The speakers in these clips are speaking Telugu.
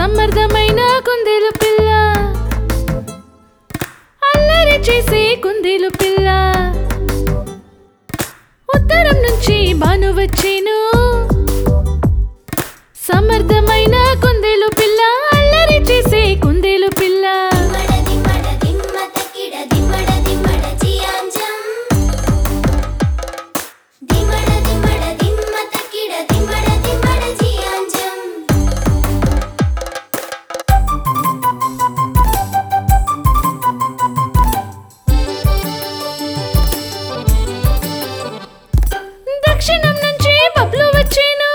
సమర్థమైన కుందేలు పిల్ల అల్లరి చేసే కుందేలు పిల్ల ఉత్తరం నుంచి బాను వచ్చేను సమర్థమైన కుందేలు పిల్ల అల్లరి చేసే కుందేలు పిల్ల దిమ్మడ దిమ్మడ దిమ్మ తక్కిడ దిమ్మడ దిమ్మడ జియాంజం దిమ్మడ దిమ్మడ దిమ్మ తక్కిడ దిమ్మడ దిమ్మడ జియాంజం దక్షిణం నుంచి బబ్లు వచ్చేను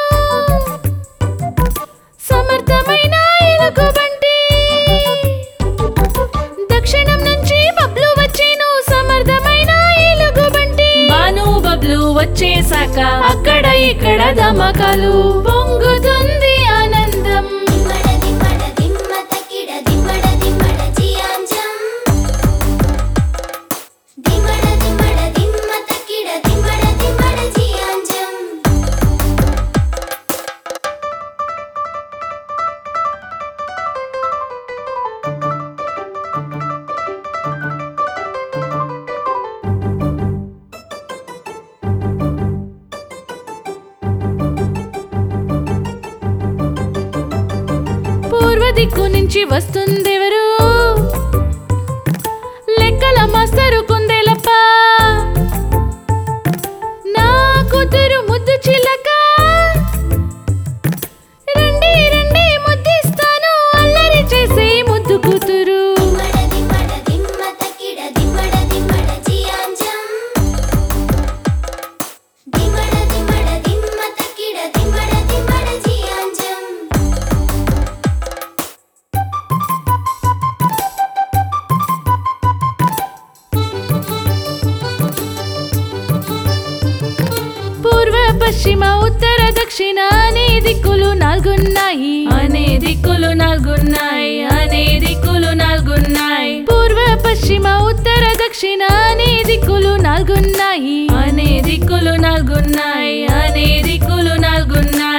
సమర్థమైన ఎలుగుబంటి దక్షిణం నుంచి బబ్లు వచ్చేను సమర్థమైన ఎలుగుబంటి బాను బబ్లు వచ్చేసాక అక్కడ ఇక్కడ ధమకాలు పొంగుతుంది ఆనందం దిమ్మడ దిమ్మడ దిమ్మ తక్కిడ దిమ్మడ దిమ్మడ జియాంజం దిమ్మడ దిమ్మడ దిమ్మ తక్కిడ దిమ్మడ దిమ్మడ జియాంజం పూర్వ దిక్కు నుంచి వస్తుందెవరు లెక్కల మాస్టరు కుందేలప్ప నా కూతురు ముద్దు చిలక రండి రండి ముద్దిస్తాను అల్లరి చేసే ముద్దు కూతురు దిమ్మడ దిమ్మడ దిమ్మ తక్కిడ దిమ్మడ దిమ్మడ జియాంజం దిమ్మడ దిమ్మడ దిమ్మ తక్కిడ దిమ్మడ దిమ్మడ జియాంజం పూర్వ పశ్చిమ ఉత్తర దక్షిణ అనే దిక్కులు నాలుగున్నాయి అనే దిక్కులు నాలుగున్నాయి అనే దిక్కులు నాలుగున్నాయి పూర్వ పశ్చిమ ఉత్తర దక్షిణ అనే దిక్కులు నాలుగున్నాయి అనే దిక్కులు నాలుగున్నాయి అనే దిక్కులు నాలుగున్నాయి